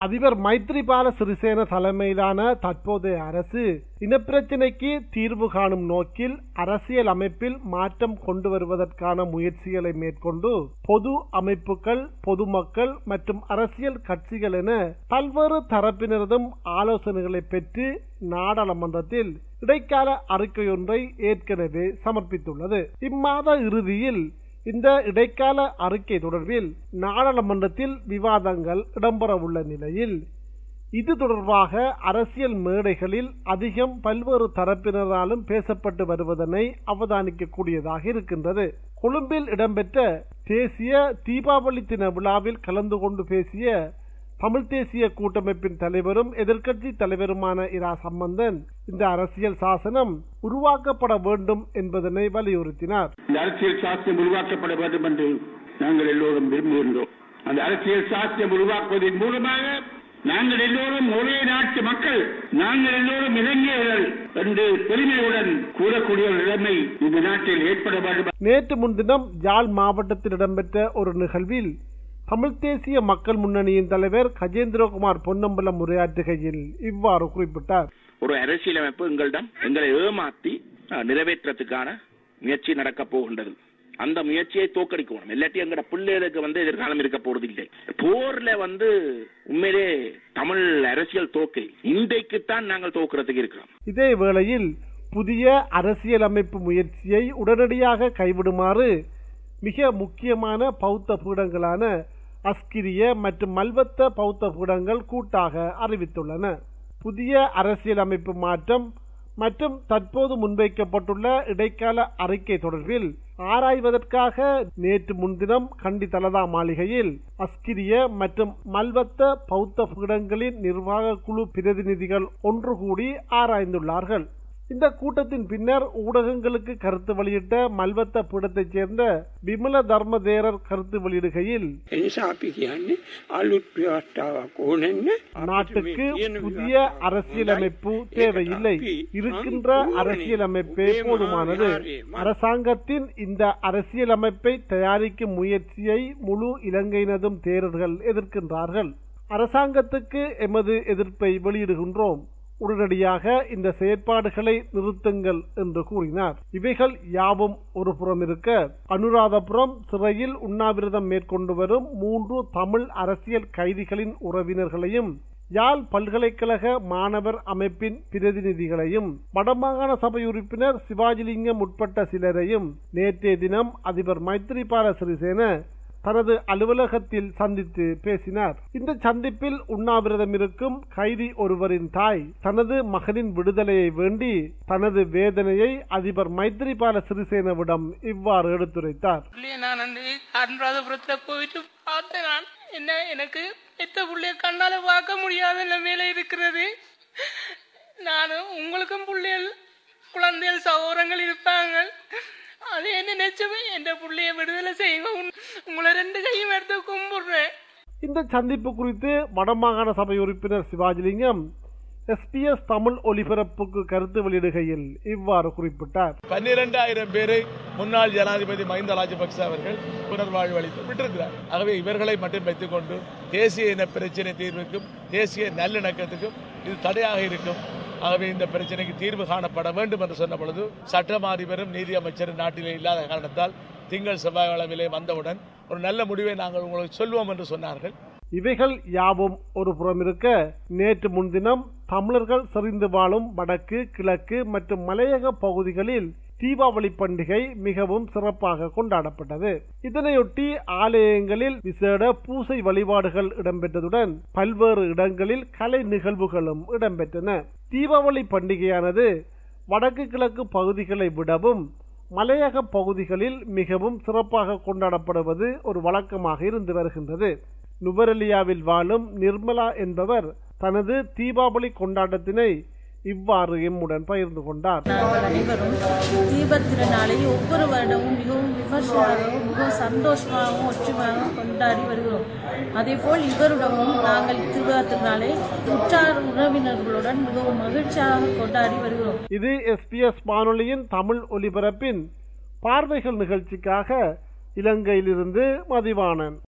அதிபர் மைத்ரிபால சிறிசேன தலைமையிலான தற்போதைய அரசு இனப்பிரச்சினைக்கு தீர்வு காணும் நோக்கில் அரசியல் அமைப்பில் மாற்றம் கொண்டு வருவதற்கான முயற்சிகளை மேற்கொண்டு பொது அமைப்புகள் பொதுமக்கள் மற்றும் அரசியல் கட்சிகள் என பல்வேறு தரப்பினரதும் ஆலோசனைகளை பெற்று நாடாளுமன்றத்தில் இடைக்கால அறிக்கையொன்றை ஏற்கனவே சமர்ப்பித்துள்ளது இம்மாத இறுதியில் இந்த இடைக்கால அறிக்கை தொடர்பில் நாடாளுமன்றத்தில் விவாதங்கள் இடம்பெறவுள்ள நிலையில் இது தொடர்பாக அரசியல் மேடைகளில் அதிகம் பல்வேறு தரப்பினராலும் பேசப்பட்டு வருவதனை அவதானிக்கக்கூடியதாக இருக்கின்றது கொழும்பில் இடம்பெற்ற தேசிய தீபாவளி தின விழாவில் கலந்து கொண்டு பேசிய தமிழ் தேசிய கூட்டமைப்பின் தலைவரும் எதிர்க்கட்சி தலைவருமான இரா சம்பந்தன் இந்த அரசியல் சாசனம் உருவாக்கப்பட வேண்டும் என்பதனை வலியுறுத்தினார் இந்த அரசியல் சாஸ்திரம் உருவாக்கப்பட வேண்டும் என்று நாங்கள் எல்லோரும் விரும்புகின்றோம் அந்த அரசியல் சாஸ்திரம் உருவாக்குவதன் மூலமாக நாங்கள் எல்லோரும் ஒரே நாட்டு மக்கள் நாங்கள் எல்லோரும் இளைஞர்கள் என்று பெருமையுடன் கூறக்கூடிய ஒரு நிலைமை இந்த நாட்டில் ஏற்பட வேண்டும் நேற்று முன்தினம் யாழ் மாவட்டத்தில் இடம்பெற்ற ஒரு நிகழ்வில் தமிழ் தேசிய மக்கள் முன்னணியின் தலைவர் கஜேந்திரகுமார் பொன்னம்பலம் உரையாற்றுகையில் இவ்வாறு குறிப்பிட்டார் ஒரு அரசியலமைப்பு எங்களிடம் எங்களை ஏமாத்தி அஹ், நிறைவேற்றத்துக்கான முயற்சி நடக்கப் போகின்றது அந்த முயற்சியை தோக்கடிக்கணும் இல்லாட்டி எங்கட பிள்ளைகளுக்கு வந்து எதிர்காலம் இருக்க போறது இல்லை போர்ல வந்து உண்மையிலே தமிழ் அரசியல் தோக்கு இன்றைக்குத்தான் நாங்கள் தோக்குறதுக்கு இருக்கிறோம் இதே வேளையில் புதிய அரசியலமைப்பு முயற்சியை உடனடியாக கைவிடுமாறு மிக முக்கியமான பௌத்த பீடங்களான அஸ்கிரிய மற்றும் மல்வத்த பௌத்த பீடங்கள் கூட்டாக அறிவித்துள்ளன புதிய அரசியலமைப்பு மாற்றம் மற்றும் தற்போது முன்வைக்கப்பட்டுள்ள இடைக்கால அறிக்கை தொடர்பில் ஆராய்வதற்காக நேற்று முன்தினம் கண்டி தலதா மாளிகையில் அஸ்கிரிய மற்றும் மல்வத்த பௌத்த பீடங்களின் நிர்வாக குழு பிரதிநிதிகள் ஒன்று கூடி ஆராய்ந்துள்ளார்கள் இந்த கூட்டத்தின் பின்னர் ஊடகங்களுக்கு கருத்து வெளியிட்ட மல்வத்த பீடத்தைச் சேர்ந்த விமல தர்மதேரர் கருத்து வெளியிடுகையில் එනිසා අපි කියන්නේ අලුත් ව්‍යවස්ථාවක් ඕනෙන්න நாட்டுக்கு புதிய அரசியலமைப்பு தேவையில்லை இருக்கின்ற அரசியலமைப்பே போதுமானது அரசாங்கத்தின் இந்த அரசியலமைப்பை தயாரிக்கும் முயற்சியை முழு இலங்கையினதும் தேரர்கள் எதிர்க்கின்றார்கள் அரசாங்கத்துக்கு எமது எதிர்ப்பை வெளியிடுகின்றோம் உடனடியாக இந்த செயற்பாடுகளை நிறுத்துங்கள் என்று கூறினார் இவைகள் யாவும் ஒரு புறம் இருக்க அனுராதபுரம் சிறையில் உண்ணாவிரதம் மேற்கொண்டு வரும் மூன்று தமிழ் அரசியல் கைதிகளின் உறவினர்களையும் யாழ் பல்கலைக்கழக மாணவர் அமைப்பின் பிரதிநிதிகளையும் வடமாகாண சபை உறுப்பினர் சிவாஜிலிங்கம் உட்பட்ட சிலரையும் நேற்றைய தினம் அதிபர் மைத்ரிபால சிறிசேன தனது அலுவலகத்தில் சந்தித்து பேசினார் இந்த சந்திப்பில் உண்ணாவிரதம் இருக்கும் கைதி ஒருவரின் தாய் தனது மகனின் விடுதலையை வேண்டி தனது வேதனையை அதிபர் மைத்ரிபால சிறிசேனவிடம் இவ்வாறு எடுத்துரைத்தார் புள்ளைய நான் வந்து அனுராதபுரத்துல போயிட்டு பார்த்தேன் நான் என்ன எனக்கு எத்த புள்ளைய கண்ணால பார்க்க முடியாத நிலைமையில இருக்கிறது நானும் உங்களுக்கும் பிள்ளைகள் குழந்தைகள் சகோதரங்கள் இருப்பாங்க அதே நினைச்சவே என் புள்ளைய விடுதலை செய்யுங்க உன்- உங்களை ரெண்டு கையும் எடுத்து கும்பிடுறேன் இந்த சந்திப்பு குறித்து வடமாகாண சபை உறுப்பினர் சிவாஜிலிங்கம் எஸ்பிஎஸ் தமிழ் ஒலிபரப்புக்கு கருத்து வெளியிடுகையில் இவ்வாறு குறிப்பிட்டார் பன்னிரெண்டாயிரம் பேரை முன்னாள் ஜனாதிபதி மஹிந்த ராஜபக்ச அவர்கள் புனர்வாழ்வு அளித்து விட்டிருக்கிறார் ஆகவே இவர்களை மட்டும் வைத்துக் கொண்டு தேசிய இன பிரச்சனை தீர்வுக்கும் தேசிய நல்லிணக்கத்துக்கும் இது தடையாக இருக்கும் ஆகவே இந்த பிரச்சனைக்கு தீர்வு காணப்பட வேண்டும் என்று சொன்ன பொழுது சட்டம் அதிபரும் நீதி அமைச்சரும் நாட்டிலே இல்லாத காரணத்தால் திங்கள் செவ்வாய் அளவிலே வந்தவுடன் ஒரு நல்ல முடிவை நாங்கள் உங்களுக்கு சொல்வோம் என்று சொன்னார்கள் இவைகள் யாவும் ஒரு புறம் இருக்க நேற்று முன்தினம் தமிழர்கள் செறிந்து வாழும் வடக்கு கிழக்கு மற்றும் மலையக பகுதிகளில் தீபாவளி பண்டிகை மிகவும் சிறப்பாக கொண்டாடப்பட்டது இதனையொட்டி ஆலயங்களில் விசேட பூசை வழிபாடுகள் இடம்பெற்றதுடன் பல்வேறு இடங்களில் கலை நிகழ்வுகளும் இடம்பெற்றன தீபாவளி பண்டிகையானது வடக்கு கிழக்கு பகுதிகளை விடவும் மலையக பகுதிகளில் மிகவும் சிறப்பாக கொண்டாடப்படுவது ஒரு வழக்கமாக இருந்து வருகின்றது நுவரெலியாவில் வாழும் நிர்மலா என்பவர் தனது தீபாவளி கொண்டாட்டத்தினை இவ்வாறு எம்முடன் பகிர்ந்து கொண்டார் நாங்கள் அனைவரும் தீபத்திருநாளை ஒவ்வொரு வருடமும் மிகவும் விமர்சையாகவும் மிகவும் சந்தோஷமாகவும் ஒற்றுமையாகவும் கொண்டாடி வருகிறோம் அதேபோல் இவருடமும் நாங்கள் திருவிழா திருநாளை உற்றார் உறவினர்களுடன் மிகவும் மகிழ்ச்சியாக கொண்டாடி வருகிறோம் இது எஸ்பிஎஸ் வானொலியின் தமிழ் ஒலிபரப்பின் பார்வைகள் நிகழ்ச்சிக்காக இலங்கையிலிருந்து மதிவாணன்